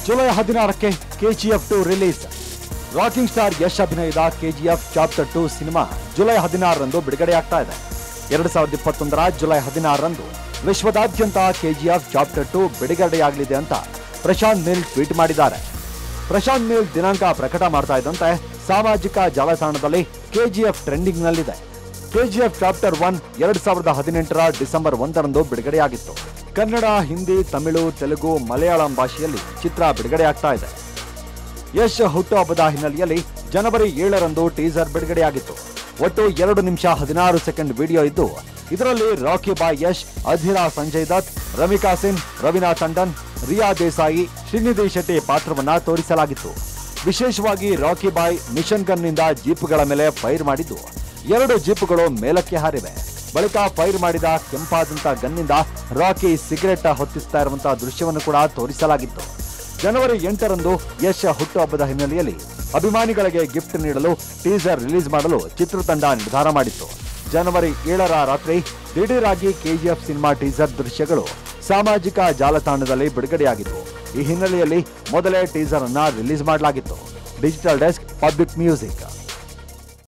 July ಹದಿನಾರಕ್ಕೆ KGF two release rocking star Yash ಅಭಿನಯದ KGF chapter two cinema July ಹದಿನಾರರಂದು ಬಿಡುಗಡೆಯಾಗ್ತಾ ಇದೆ ಎರಡು ಸಾವಿರದ ಇಪ್ಪತ್ತೊಂದರ ಜುಲೈ ಹದಿನಾರರಂದು ವಿಶ್ವದಾದ್ಯಂತ ಕೆಜಿಎಫ್ ಚಾಪ್ಟರ್ ಟು ಬಿಡುಗಡೆಯಾಗಲಿದೆ ಅಂತ ಪ್ರಶಾಂತ್ ನೀಲ್ ಟ್ವೀಟ್ ಮಾಡಿದ್ದಾರೆ ಪ್ರಶಾಂತ್ ನೀಲ್ ದಿನಾಂಕ ಪ್ರಕಟ ಮಾಡ್ತಾ ಇದ್ದಂತೆ ಸಾಮಾಜಿಕ ಜಾಲತಾಣದಲ್ಲಿ ಕೆಜಿಎಫ್ ಟ್ರೆಂಡಿಂಗ್ ನಲ್ಲಿದೆ ಕೆಜಿಎಫ್ ಚಾಪ್ಟರ್ ಒನ್ ಎರಡ್ ಸಾವಿರದ ಹದಿನೆಂಟರ ಡಿಸೆಂಬರ್ ಒಂದರಂದು ಬಿಡುಗಡೆಯಾಗಿತ್ತು ಕನ್ನಡ ಹಿಂದಿ ತಮಿಳು ತೆಲುಗು ಮಲಯಾಳಂ ಭಾಷೆಯಲ್ಲಿ ಚಿತ್ರ ಬಿಡುಗಡೆಯಾಗ್ತಾ ಇದೆ ಯಶ್ ಹುಟ್ಟುಹಬ್ಬದ ಹಿನ್ನೆಲೆಯಲ್ಲಿ ಜನವರಿ ಏಳರಂದು ಟೀಸರ್ ಬಿಡುಗಡೆಯಾಗಿತ್ತು ಒಟ್ಟು ಎರಡು ನಿಮಿಷ ಹದಿನಾರು ಸೆಕೆಂಡ್ ವಿಡಿಯೋ ಇದ್ದು ಇದರಲ್ಲಿ ರಾಕಿ ಬಾಯ್ ಯಶ್ ಅಧಿರಾ ಸಂಜಯ್ ದತ್ ರಮಿಕಾ ಸಿನ್ ರವೀನಾ ಟಂಡನ್ ರಿಯಾ ದೇಸಾಯಿ ಶ್ರೀನಿಧಿ ಶೆಟ್ಟಿ ಪಾತ್ರವನ್ನ ತೋರಿಸಲಾಗಿತ್ತು ವಿಶೇಷವಾಗಿ ರಾಕಿ ಬಾಯ್ ಮಿಷನ್ ಗನ್ನಿಂದ ಜೀಪ್ಗಳ ಮೇಲೆ ಫೈರ್ ಮಾಡಿದ್ದು ಎರಡು ಜೀಪುಗಳು ಮೇಲಕ್ಕೆ ಹಾರಿವೆ ಬಳಿಕ ಫೈರ್ ಮಾಡಿದ ಕೆಂಪಾದಂತ ಗನ್ನಿಂದ ರಾಕಿ ಸಿಗರೆಟ್ ಹೊತ್ತಿಸ್ತಾ ಇರುವಂತಹ ದೃಶ್ಯವನ್ನು ಕೂಡ ತೋರಿಸಲಾಗಿತ್ತು ಜನವರಿ ಎಂಟರಂದು ಯಶ್ ಹುಟ್ಟುಹಬ್ಬದ ಹಿನ್ನೆಲೆಯಲ್ಲಿ ಅಭಿಮಾನಿಗಳಿಗೆ ಗಿಫ್ಟ್ ನೀಡಲು ಟೀಸರ್ ರಿಲೀಸ್ ಮಾಡಲು ಚಿತ್ರತಂಡ ನಿರ್ಧಾರ ಮಾಡಿತ್ತು ಜನವರಿ ಏಳರ ರಾತ್ರಿ ದಿಢೀರಾಗಿ ಕೆಜಿಎಫ್ ಸಿನಿಮಾ ಟೀಸರ್ ದೃಶ್ಯಗಳು ಸಾಮಾಜಿಕ ಜಾಲತಾಣದಲ್ಲಿ ಬಿಡುಗಡೆಯಾಗಿತ್ತು ಈ ಹಿನ್ನೆಲೆಯಲ್ಲಿ ಮೊದಲೇ ಟೀಸರ್ ಅನ್ನ ರಿಲೀಸ್ ಮಾಡಲಾಗಿತ್ತು ಡಿಜಿಟಲ್ ಡೆಸ್ಕ್ ಪಬ್ಲಿಕ್ ಮ್ಯೂಸಿಕ್